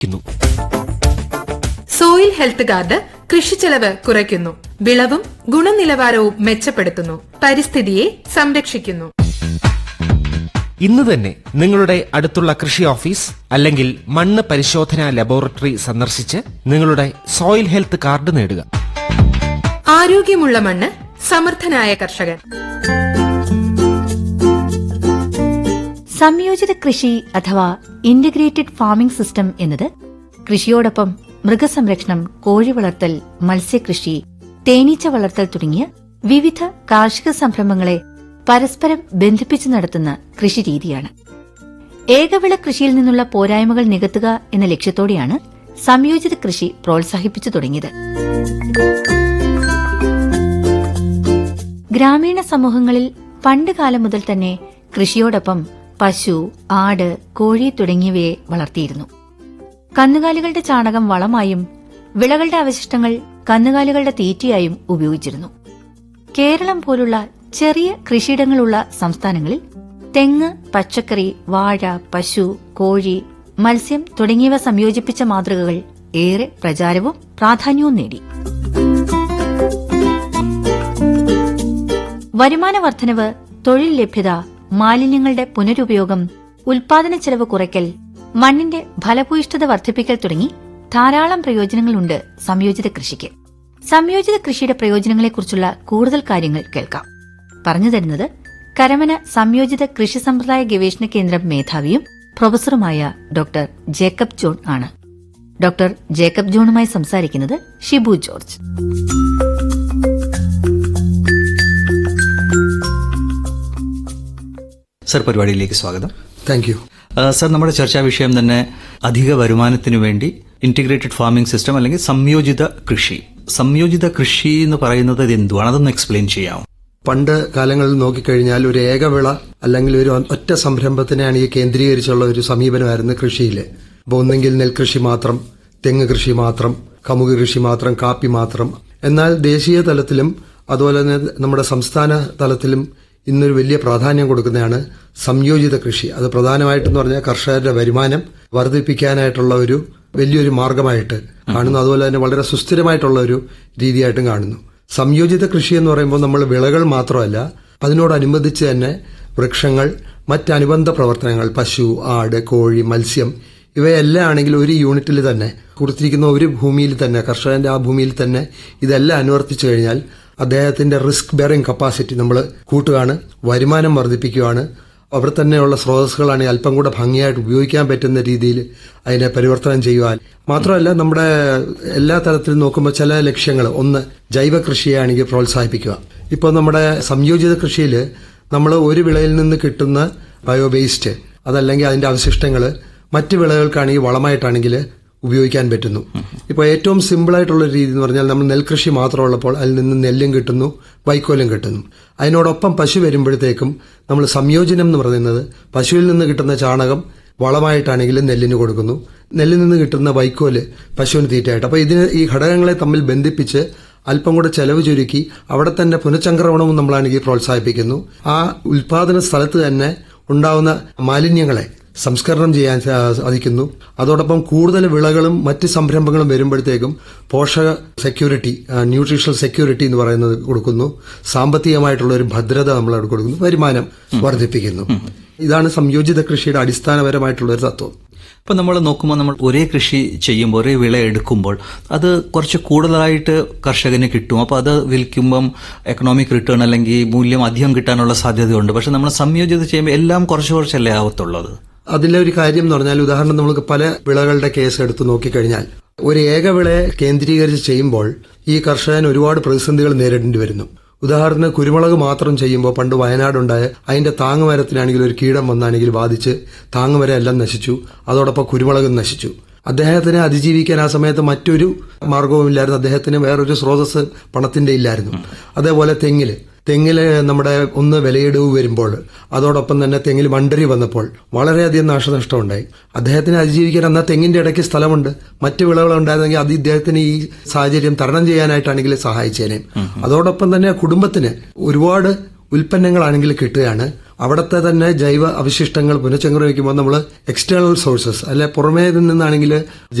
ക്കുന്നു soil health card കൃഷിച്ചെലവ് കുറയ്ക്കുന്നു വിളവും ഗുണനിലവാരവും മെച്ചപ്പെടുത്തുന്നു പരിസ്ഥിതിയെ സംരക്ഷിക്കുന്നു ഇന്ന് തന്നെ നിങ്ങളുടെ അടുത്തുള്ള കൃഷി ഓഫീസ് അല്ലെങ്കിൽ മണ്ണ് പരിശോധനാ ലബോറട്ടറി സന്ദർശിച്ച് നിങ്ങളുടെ സോയിൽ ഹെൽത്ത് കാർഡ് നേടുക ആരോഗ്യമുള്ള മണ്ണ് സമർത്ഥനായ കർഷകൻ സംയോജിത കൃഷി അഥവാ ഇന്റഗ്രേറ്റഡ് ഫാമിംഗ് സിസ്റ്റം എന്നത് കൃഷിയോടൊപ്പം മൃഗസംരക്ഷണം കോഴി വളർത്തൽ മത്സ്യകൃഷി തേനീച്ച വളർത്തൽ തുടങ്ങിയ വിവിധ കാർഷിക സംരംഭങ്ങളെ പരസ്പരം ബന്ധിപ്പിച്ച് നടത്തുന്ന കൃഷിരീതിയാണ് ഏകവിള കൃഷിയിൽ നിന്നുള്ള പോരായ്മകൾ നികത്തുക എന്ന ലക്ഷ്യത്തോടെയാണ് സംയോജിത കൃഷി പ്രോത്സാഹിപ്പിച്ചു തുടങ്ങിയത് ഗ്രാമീണ സമൂഹങ്ങളിൽ പണ്ട് കാലം മുതൽ തന്നെ കൃഷിയോടൊപ്പം പശു ആട് കോഴി തുടങ്ങിയവയെ വളർത്തിയിരുന്നു കന്നുകാലികളുടെ ചാണകം വളമായും വിളകളുടെ അവശിഷ്ടങ്ങൾ കന്നുകാലികളുടെ തീറ്റയായും ഉപയോഗിച്ചിരുന്നു കേരളം പോലുള്ള ചെറിയ കൃഷിയിടങ്ങളുള്ള സംസ്ഥാനങ്ങളിൽ തെങ്ങ് പച്ചക്കറി വാഴ പശു കോഴി മത്സ്യം തുടങ്ങിയവ സംയോജിപ്പിച്ച മാതൃകകൾ ഏറെ പ്രചാരവും പ്രാധാന്യവും നേടി വരുമാന വർധനവ് തൊഴിൽ ലഭ്യത മാലിന്യങ്ങളുടെ പുനരുപയോഗം ഉൽപാദന ചെലവ് കുറയ്ക്കൽ മണ്ണിന്റെ ഫലഭൂയിഷ്ഠത വർദ്ധിപ്പിക്കൽ തുടങ്ങി ധാരാളം പ്രയോജനങ്ങളുണ്ട് സംയോജിത കൃഷിക്ക് സംയോജിത കൃഷിയുടെ പ്രയോജനങ്ങളെക്കുറിച്ചുള്ള കൂടുതൽ കാര്യങ്ങൾ കേൾക്കാം പറഞ്ഞു തരുന്നത് കരമന സംയോജിത കൃഷി സമ്പ്രദായ ഗവേഷണ കേന്ദ്രം മേധാവിയും പ്രൊഫസറുമായ ഡോക്ടർ ജേക്കബ് ജോൺ ആണ് ഡോക്ടർ ജേക്കബ് ജോണുമായി സംസാരിക്കുന്നത് ഷിബു ജോർജ് സർ പരിപാടിയിലേക്ക് സ്വാഗതം താങ്ക് യു ആ, സർ നമ്മുടെ ചർച്ചാ വിഷയം തന്നെ അധിക വരുമാനത്തിനു വേണ്ടി ഇന്റഗ്രേറ്റഡ് ഫാമിംഗ് സിസ്റ്റം അല്ലെങ്കിൽ സംയോജിത കൃഷി സംയോജിത കൃഷി എന്ന് പറയുന്നത് ഇത് എന്തുവാണ് അതൊന്ന് എക്സ്പ്ലെയിൻ ചെയ്യാമോ പണ്ട് കാലങ്ങളിൽ നോക്കിക്കഴിഞ്ഞാൽ ഒരു ഏകവിള അല്ലെങ്കിൽ ഒരു ഒറ്റ സംരംഭത്തിനെയാണ് ഈ കേന്ദ്രീകരിച്ചുള്ള ഒരു സമീപനമായിരുന്നു കൃഷിയിൽ അപ്പോൾ ഒന്നെങ്കിൽ നെൽകൃഷി മാത്രം തെങ്ങ് കൃഷി മാത്രം കമുക് കൃഷി മാത്രം കാപ്പി മാത്രം എന്നാൽ ദേശീയ തലത്തിലും അതുപോലെ തന്നെ നമ്മുടെ സംസ്ഥാന തലത്തിലും ഇന്നൊരു വലിയ പ്രാധാന്യം കൊടുക്കുന്നതാണ് സംയോജിത കൃഷി അത് പ്രധാനമായിട്ടെന്ന് പറഞ്ഞാൽ കർഷകരുടെ വരുമാനം വർദ്ധിപ്പിക്കാനായിട്ടുള്ള ഒരു വലിയൊരു മാർഗമായിട്ട് കാണുന്നു അതുപോലെ തന്നെ വളരെ സുസ്ഥിരമായിട്ടുള്ള ഒരു രീതിയായിട്ടും കാണുന്നു സംയോജിത കൃഷി എന്ന് പറയുമ്പോൾ നമ്മൾ വിളകൾ മാത്രമല്ല അതിനോടനുബന്ധിച്ച് തന്നെ വൃക്ഷങ്ങൾ മറ്റനുബന്ധ പ്രവർത്തനങ്ങൾ പശു ആട് കോഴി മത്സ്യം ഇവയെല്ലാം ആണെങ്കിൽ ഒരു യൂണിറ്റിൽ തന്നെ കൊടുത്തിരിക്കുന്ന ഒരു ഭൂമിയിൽ തന്നെ കർഷകന്റെ ആ ഭൂമിയിൽ തന്നെ ഇതെല്ലാം അനുവർത്തിച്ചു കഴിഞ്ഞാൽ അദ്ദേഹത്തിന്റെ റിസ്ക് ബെയറിംഗ് കപ്പാസിറ്റി നമ്മൾ കൂട്ടുകയാണ് വരുമാനം വർദ്ധിപ്പിക്കുകയാണ് അവിടെ തന്നെയുള്ള സ്രോതസ്സുകളാണെങ്കിൽ അല്പം കൂടെ ഭംഗിയായിട്ട് ഉപയോഗിക്കാൻ പറ്റുന്ന രീതിയിൽ അതിനെ പരിവർത്തനം ചെയ്യുവാൻ മാത്രമല്ല നമ്മുടെ എല്ലാ തരത്തിലും നോക്കുമ്പോൾ ചില ലക്ഷ്യങ്ങൾ ഒന്ന് ജൈവ കൃഷിയാണെങ്കിൽ പ്രോത്സാഹിപ്പിക്കുക ഇപ്പോൾ നമ്മുടെ സംയോജിത കൃഷിയിൽ നമ്മൾ ഒരു വിളയിൽ നിന്ന് കിട്ടുന്ന ബയോ വേസ്റ്റ് അതല്ലെങ്കിൽ അതിന്റെ അവശിഷ്ടങ്ങൾ മറ്റ് വിളകൾക്കാണെങ്കിൽ വളമായിട്ടാണെങ്കിൽ ഉപയോഗിക്കാൻ പറ്റുന്നു ഇപ്പോൾ ഏറ്റവും സിമ്പിൾ ആയിട്ടുള്ള ഒരു രീതി എന്ന് പറഞ്ഞാൽ നമ്മൾ നെൽകൃഷി മാത്രമുള്ളപ്പോൾ അതിൽ നിന്ന് നെല്ലും കിട്ടുന്നു വൈക്കോലും കിട്ടുന്നു അതിനോടൊപ്പം പശു വരുമ്പോഴത്തേക്കും നമ്മൾ സംയോജനം എന്ന് പറയുന്നത് പശുവിൽ നിന്ന് കിട്ടുന്ന ചാണകം വളമായിട്ടാണെങ്കിൽ നെല്ലിന് കൊടുക്കുന്നു നെല്ലിൽ നിന്ന് കിട്ടുന്ന വൈക്കോല് പശുവിന് തീറ്റയായിട്ട് അപ്പോൾ ഇതിന് ഈ ഘടകങ്ങളെ തമ്മിൽ ബന്ധിപ്പിച്ച് അല്പം കൂടെ ചെലവ് ചുരുക്കി അവിടെ തന്നെ പുനഃചംക്രമണവും നമ്മളാണെങ്കിൽ പ്രോത്സാഹിപ്പിക്കുന്നു ആ ഉൽപാദന സ്ഥലത്ത് തന്നെ ഉണ്ടാവുന്ന മാലിന്യങ്ങളെ സംസ്കരണം ചെയ്യാൻ സാ- സാധിക്കുന്നു അതോടൊപ്പം കൂടുതൽ വിളകളും മറ്റ് സംരംഭങ്ങളും വരുമ്പോഴത്തേക്കും പോഷക സെക്യൂരിറ്റി ന്യൂട്രീഷണൽ സെക്യൂരിറ്റി എന്ന് പറയുന്നത് കൊടുക്കുന്നു സാമ്പത്തികമായിട്ടുള്ള ഒരു ഭദ്രത നമ്മൾ അവിടെ കൊടുക്കുന്നു വരുമാനം വർദ്ധിപ്പിക്കുന്നു ഇതാണ് സംയോജിത കൃഷിയുടെ അടിസ്ഥാനപരമായിട്ടുള്ള ഒരു തത്വം ഇപ്പൊ നമ്മൾ നോക്കുമ്പോൾ നമ്മൾ ഒരേ കൃഷി ചെയ്യുമ്പോൾ ഒരേ വിള എടുക്കുമ്പോൾ അത് കുറച്ച് കൂടുതലായിട്ട് കർഷകന് കിട്ടും അപ്പോൾ അത് വിൽക്കുമ്പം എക്കണോമിക് റിട്ടേൺ അല്ലെങ്കിൽ മൂല്യം അധികം കിട്ടാനുള്ള സാധ്യതയുണ്ട് പക്ഷെ നമ്മൾ സംയോജിത ചെയ്യുമ്പോൾ എല്ലാം കുറച്ച് കുറച്ചല്ലേ ആവത്തുള്ളത് അതിലെ ഒരു കാര്യം എന്ന് പറഞ്ഞാൽ ഉദാഹരണം നമുക്ക് പല വിളകളുടെ കേസ് എടുത്ത് നോക്കിക്കഴിഞ്ഞാൽ ഒരു ഏക വിളയെ കേന്ദ്രീകരിച്ച് ചെയ്യുമ്പോൾ ഈ കർഷകൻ ഒരുപാട് പ്രതിസന്ധികൾ നേരിടേണ്ടി വരുന്നു ഉദാഹരണത്തിന് കുരുമുളക് മാത്രം ചെയ്യുമ്പോൾ പണ്ട് വയനാടുണ്ടായ അതിന്റെ താങ്ങുമരത്തിനാണെങ്കിൽ ഒരു കീടം വന്നാണെങ്കിൽ ബാധിച്ച് താങ്ങുമരം എല്ലാം നശിച്ചു അതോടൊപ്പം കുരുമുളകും നശിച്ചു അദ്ദേഹത്തിനെ അതിജീവിക്കാൻ ആ സമയത്ത് മറ്റൊരു മാർഗവുമില്ലായിരുന്നു അദ്ദേഹത്തിന് വേറൊരു സ്രോതസ് പണത്തിന്റെ ഇല്ലായിരുന്നു അതേപോലെ തെങ്ങില് തെങ്ങില് നമ്മുടെ ഒന്ന് വിലയിടിവ് വരുമ്പോൾ അതോടൊപ്പം തന്നെ തെങ്ങിൽ മണ്ടരി വന്നപ്പോൾ വളരെയധികം നാശനഷ്ടം ഉണ്ടായി അദ്ദേഹത്തിന് അതിജീവിക്കാൻ എന്നാൽ തെങ്ങിന്റെ ഇടയ്ക്ക് സ്ഥലമുണ്ട് മറ്റു വിളകൾ ഉണ്ടായിരുന്നെങ്കിൽ അത് ഇദ്ദേഹത്തിന് ഈ സാഹചര്യം തരണം ചെയ്യാനായിട്ടാണെങ്കിൽ സഹായിച്ചേനെ അതോടൊപ്പം തന്നെ കുടുംബത്തിന് ഒരുപാട് ഉൽപ്പന്നങ്ങളാണെങ്കിൽ കിട്ടുകയാണ് അവിടുത്തെ തന്നെ ജൈവ അവശിഷ്ടങ്ങൾ പുനഃചംക്രമിക്കുമ്പോൾ നമ്മൾ എക്സ്റ്റേണൽ സോഴ്സസ് അല്ലെ പുറമേ നിന്നാണെങ്കിൽ